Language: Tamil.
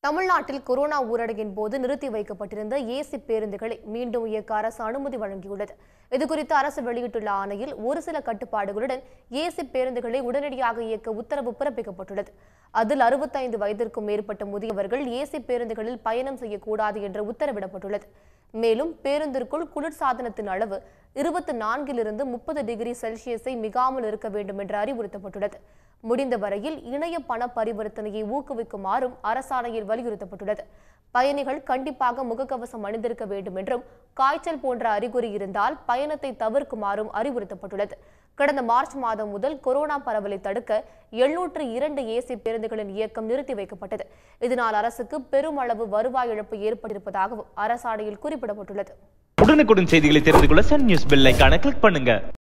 தமிழ்நாட்டில் கொரோனா ஊரடங்கின் போது நிறுத்தி வைக்கப்பட்டிருந்த ஏசி பேருந்துகளை மீண்டும் இயக்க அரசு அனுமதி வழங்கியுள்ளது இதுகுறித்து அரசு வெளியிட்டுள்ள ஆணையில் ஒரு சில கட்டுப்பாடுகளுடன் ஏசி பேருந்துகளை உடனடியாக இயக்க உத்தரவு பிறப்பிக்கப்பட்டுள்ளது அதில் அறுபத்தைந்து வயதிற்கும் மேற்பட்ட முதியவர்கள் ஏசி பேருந்துகளில் பயணம் செய்யக்கூடாது என்று உத்தரவிடப்பட்டுள்ளது மேலும் பேருந்திற்குள் குளிர்சாதனத்தின் அளவு இருபத்தி நான்கிலிருந்து முப்பது டிகிரி செல்சியஸை மிகாமல் இருக்க வேண்டும் என்று அறிவுறுத்தப்பட்டுள்ளது முடிந்த வரையில் இணைய பண பரிவர்த்தனையை ஊக்குவிக்குமாறும் அரசாணையில் வலியுறுத்தப்பட்டுள்ளது பயணிகள் கண்டிப்பாக முகக்கவசம் அணிந்திருக்க வேண்டும் என்றும் காய்ச்சல் போன்ற அறிகுறி இருந்தால் பயணத்தை தவிர்க்குமாறும் அறிவுறுத்தப்பட்டுள்ளது கடந்த மார்ச் மாதம் முதல் கொரோனா பரவலை தடுக்க எழுநூற்று இரண்டு ஏசி பேருந்துகளின் இயக்கம் நிறுத்தி வைக்கப்பட்டது இதனால் அரசுக்கு பெருமளவு வருவாய் இழப்பு ஏற்பட்டிருப்பதாகவும் அரசாணையில் குறிப்பிடப்பட்டுள்ளது உடனுக்குடன் செய்திகளை தெரிந்து கொள்ள சன் நியூஸ் பெல் ஐகானை கிளிக் பண்ணுங்க